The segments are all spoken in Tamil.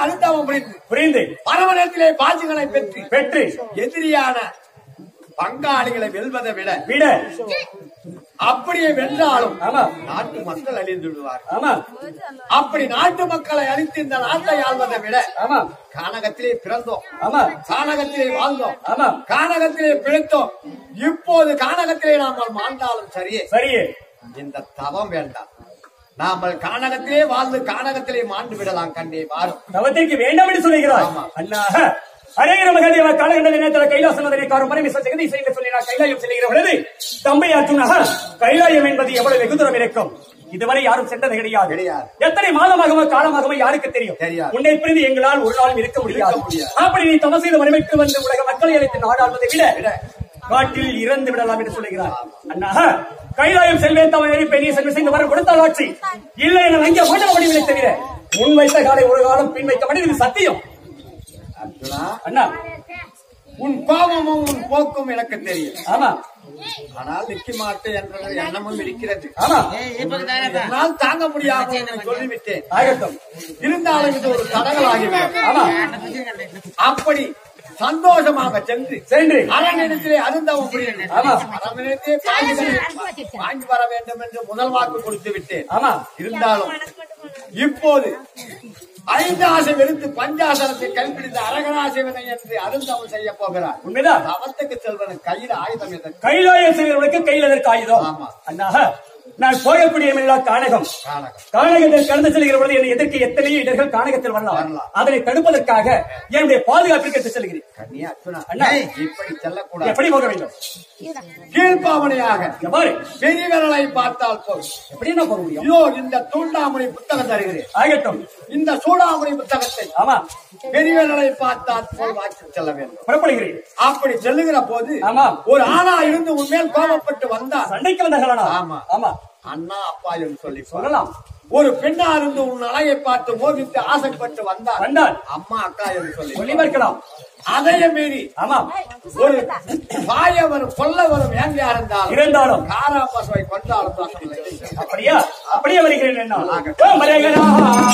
அழுத்தவம் புரிந்து புரிந்து பரவனத்திலே பாசிகளை பெற்று பெற்று எதிரியான பங்காளிகளை வெல்வதை விட விட அப்படியே வென்றாலும் ஆமா நாட்டு மக்கள் அழிந்து விடுவார் ஆமா அப்படி நாட்டு மக்களை அழித்து இந்த நாட்டை ஆள்வதை விட ஆமா கானகத்திலே பிறந்தோம் ஆமா கானகத்திலே வாழ்ந்தோம் ஆமா கானகத்திலே பிழைத்தோம் இப்போது கானகத்திலே நாம் மாண்டாலும் சரியே சரியே இந்த தவம் வேண்டாம் நாமல் கானகத்திலே வாழ்ந்து கானகத்திலே மாண்டு விடலாம் கண்ணே வாரும் தவத்திற்கு வேண்டாம் என்று சொல்லுகிறார் ஆமா. அண்ணா அரேகர மகாதேவ காலகண்ட நேரத்தில் கைலாசம் அதனை காரும் பரமேஸ்வர ஜெகதி செய்ய சொல்லி நான் கைலாயம் செல்கிற பொழுது தம்பை அர்ஜுனா கைலாயம் என்பது எவ்வளவு வெகு தூரம் இருக்கும் இதுவரை யாரும் சென்றது கிடையாது கிடையாது. எத்தனை மாதமாகவோ காலமாகவோ யாருக்கு தெரியும் தெரியாது. உன்னை பிரிந்து எங்களால் ஒரு நாளும் இருக்க முடியாது இருக்க முடியாது. அப்படி நீ தம செய்த மனைவிக்கு வந்து உலக மக்களை அழைத்து நாடாள்வதை விட காட்டில் இறந்து விடலாம் என்று சொல்லுகிறார் அண்ணா கைலாயம் செல்வேன் தவன் எரிப்பேன் நீ சென்று செய்து வர கொடுத்தால் ஆட்சி இல்லை என அங்கே மண்டல வடிவிலை தவிர முன் வைத்த காலை ஒரு காலம் பின் வைக்க மாட்டேன் இது சத்தியம் அர்ஜுனா அண்ணா உன் கோபமும் உன் போக்கும் எனக்கு தெரியும் ஆமா ஆனால் நிக்க மாட்டேன் என்ற எண்ணமும் இருக்கிறது ஆமா என்னால் தாங்க முடியாமல் உன்னை சொல்லிவிட்டேன் ஆகட்டும் இருந்தாலும் இது ஒரு தடங்களாகிவிடும் ஆமா அப்படி சந்தோஷமாக சென்று சென்று அரண்மனையிலே அருந்தவம் புரியணும் ஆமா. அரண்மனையிலே பாண்டிகளை வாங்கி வர வேண்டும் என்று முதல் வாக்கு கொடுத்து விட்டேன் ஆமா இருந்தாலும் இப்போது ஐந்தாசை வெறுத்து பஞ்சாசனத்தை கைப்பிடித்த அரகனாசிவனை என்று அருந்தவம் செய்ய போகிறார் உண்மைதான் அவத்துக்கு செல்வன் கையில் ஆயுதம் எதற்கு கைலாயம் செய்கிறவனுக்கு கையில் அதற்கு ஆயுதம் ஆமா. அண்ணா நான் போகக்கூடிய இடமெல்லாம் கானகம் காணகம் கானகத்தில் கடந்து செல்கிற பொழுது என்னை எதற்கு எத்தனையோ இடர்கள் கானகத்தில் வரலாம் வரலாம். அதனை தடுப்பதற்காக என்னுடைய பாதுகாப்பிற்கு எடுத்து செல்கிறேன் கன்னியா அர்ஜுனா அண்ணா. இப்படி செல்லக்கூடாது எப்படி போக வேண்டும் கீழ்ப்பாவனையாக எவ்வாறு பெரிய விரலை பார்த்தால் போதும் எப்படி என்ன போக முடியும் இதோ இந்த தூண்டாமணி புத்தகம் தருகிறேன் ஆகட்டும் இந்த சூடாமணி புத்தகத்தை ஆமா பெரிய விரலை பார்த்தால் போல் வாக்கி செல்ல வேண்டும் புறப்படுகிறேன் அப்படி செல்லுகிற போது ஆமா. ஒரு ஆணா இருந்து உன்மேல் கோபப்பட்டு வந்தார் சண்டைக்கு வந்தார்களா ஆமா. ஆமா அண்ணா அப்பா என்று சொல்லி சொல். சொல்லலாம் ஒரு பெண்ணா இருந்து உன் அழகை பார்த்து மோகித்து ஆசைப்பட்டு வந்தார் வந்தால் அம்மா அக்கா என்று சொல்லி சொல்லி பார்க்கலாம் அதையும் மீறி ஆமா ஒரு பாய வரும் கொல்ல வரும் ஏங்கியா இருந்தாலும் இருந்தாலும் காரா பசுவை கொண்டாலும் தோஷமில்லை. அப்படியா அப்படியே வருகிறேன் என்ன ஆகட்டும். ஓ, மலையகனா.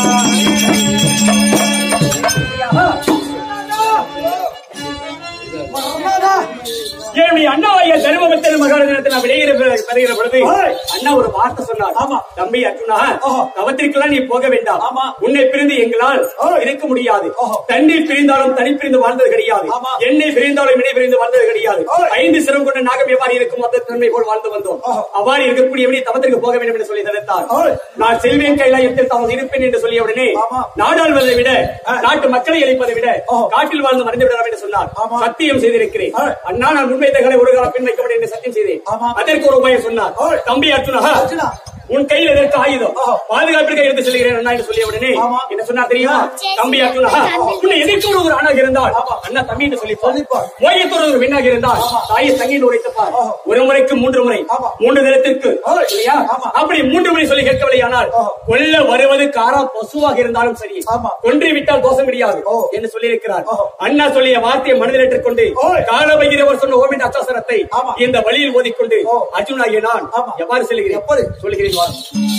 என்னுடைய அண்ணாவைய தருமபுத்தர் மகாராஜனத்தை நான் வெளியேற வருகிற பொழுது அண்ணா ஒரு வார்த்தை சொன்னார் ஆமா. தம்பி அர்ஜுனா ஓஹோ. தவத்திற்கெல்லாம் நீ போக வேண்டாம் ஆமா. உன்னை பிரிந்து எங்களால் இருக்க முடியாது ஓஹோ. தண்ணீர் பிரிந்தாலும் தனி பிரிந்து வாழ்ந்தது கிடையாது ஆமா. எண்ணெய் பிரிந்தாலும் இணை பிரிந்து வாழ்ந்தது கிடையாது ஓய். ஐந்து சிரம் கொண்ட நாகம் எவ்வாறு இருக்கும் அந்த தன்மை போல் வாழ்ந்து வந்தோம் ஓஹோ. அவ்வாறு இருக்கக்கூடியவனை தவத்திற்கு போக வேண்டும் என்று சொல்லி தடுத்தார் ஓய். நான் செல்வேன் கைலாயத்தில் தாம் இருப்பேன் என்று சொல்லிய உடனே ஆமா. நாடாள்வதை விட நாட்டு மக்களை அழிப்பதை விட ஓ. காட்டில் வாழ்ந்து மறைந்து விடலாம் என்று சொன்னார் ஆமா. சத்தியம் செய்திருக்கிறேன் ஓ. அண்ணா நான் முன்வைத்தகளை ஒரு காலம் பின் வைக்க முடியும் என்று சத்தியம் செய்தேன் ஆமா. அதற்கு ஒரு உபாயம் சொன்னார் ஓ. தம்பி அர்ஜுனா அர்ஜுனா. உன் கையில் எதற்கு ஆயுதம் ஓ. பாதுகாப்பிற்கு எடுத்து செல்கிறேன் அண்ணா என்று சொல்லிய உடனே ஆமா. என்ன சொன்னா தெரியுமா ஆ. தம்பி அர்ஜுனா உன்னை எதிர்த்து ஒரு ஆணாக இருந்தால் ஆமா. அண்ணா தம்பி என்று சொல்லிப்பார். சொல்லிப்பார் மோயத்தோடு ஒரு பெண்ணாக இருந்தால் ஆமா. தாயை தங்கின்னு உரைத்துப்பார் ஓஹோ. ஒரு முறைக்கு மூன்று முறை ஆமா. மூன்று தினத்திற்கு ஓ. இல்லையா ஆமா. அப்படி மூன்று முறை சொல்லி கேட்கவில்லை ஆனால் ஓஹோ. கொல்ல வருவது காரா பசுவாக இருந்தாலும் சரி ஆமா. கொன்று விட்டால் தோஷம் கிடையாது ஓ. என்று சொல்லியிருக்கிறார் ஓஹோ. அண்ணா சொல்லிய வார்த்தையை மனதில் ஏற்றுக்கொண்டு ஓய். காலபைரவர் சொன்ன ஓமின் அச்சாசனத்தை ஆமா. இந்த வழியில் ஓதிக்கொண்டு ஓ. அர்ஜுனாகிய நான் ஆமா. எவ்வாறு செல்கிறேன் எப்படி? சொல்கிறேன் வா.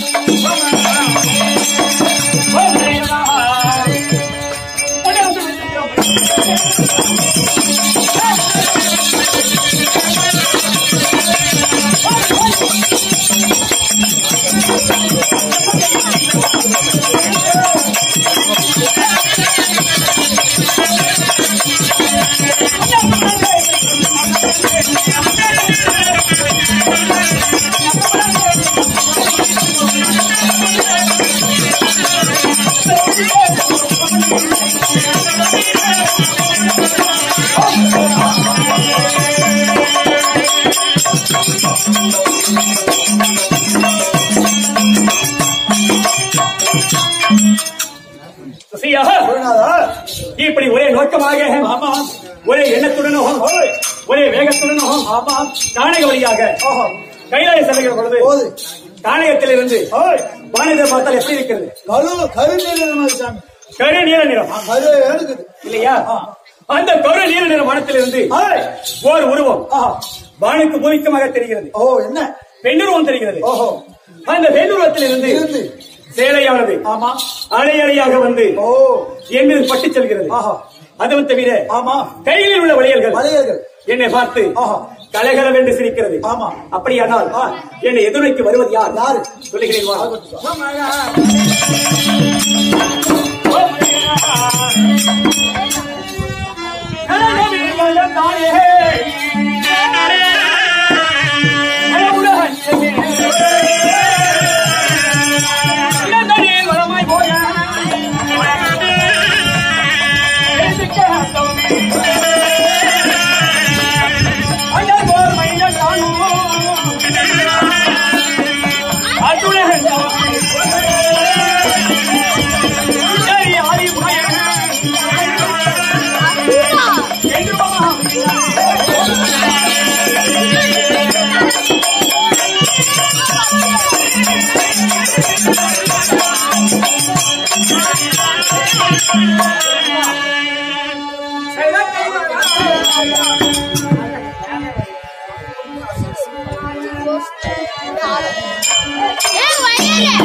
சுசியா, இப்படி ஒரே நோக்கமாக ஆமா ஒரே எண்ணத்துடனும் ஒரே வேகத்துடனும் ஆமா காணக வழியாக ஓஹோ கைலாய செல்கிற பொழுது போது காணகத்திலிருந்து ஓய் வானத்தை பார்த்தால் எப்படி இருக்கிறது கரு கரு மாதிரி சாமி கரு நீல நிறம் ஆ, கரு எடுக்குது இல்லையா ஆ. அந்த கரு நீல நிற வானத்திலிருந்து ஓய் ஓர் உருவம் ஆ வானுக்கு பூமிக்கமாக தெரிகிறது ஓ என்ன பெண்ணுருவம் தெரிகிறது ஓஹோ அந்த பெண்ணுருவத்திலிருந்து இருந்து சேலையானது ஆமா அலை அலையாக வந்து ஓ என் மீது பட்டு செல்கிறது ஆஹா. அதுவும் தவிர ஆமா கையில் உள்ள வளையல்கள் மலையர்கள் என்னை பார்த்து ஆஹா. கலகலவென்று சிரிக்கிறது ஆமா. அப்படியானால் என்னை எதிர்நோக்கி வருவது யார் யாரு? சொல்லுகிறேன் வா. கலகமே வளர்ந்தானே. கலவுலகமே. இளந்தனே வளமாய் போய. எழுதுக்க அர்த்தமே. அண்ணன் போல் மைந்தன் தானும். அத்துலகன் தானும். சரி, ஆதி பயன். என்று மாமா. ஏய் வயலே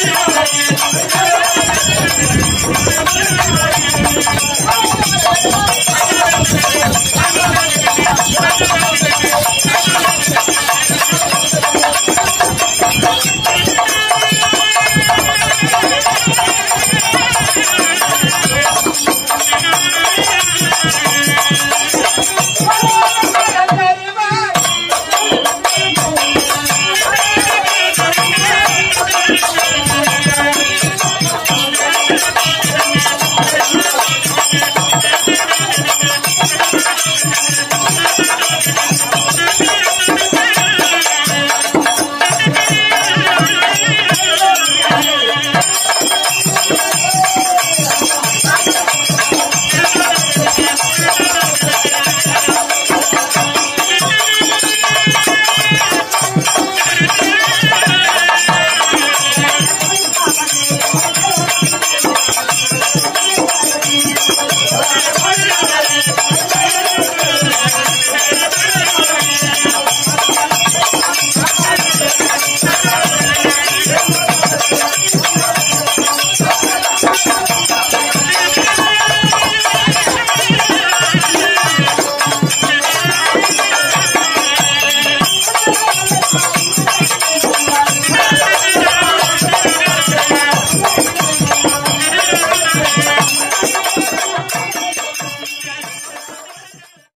Thank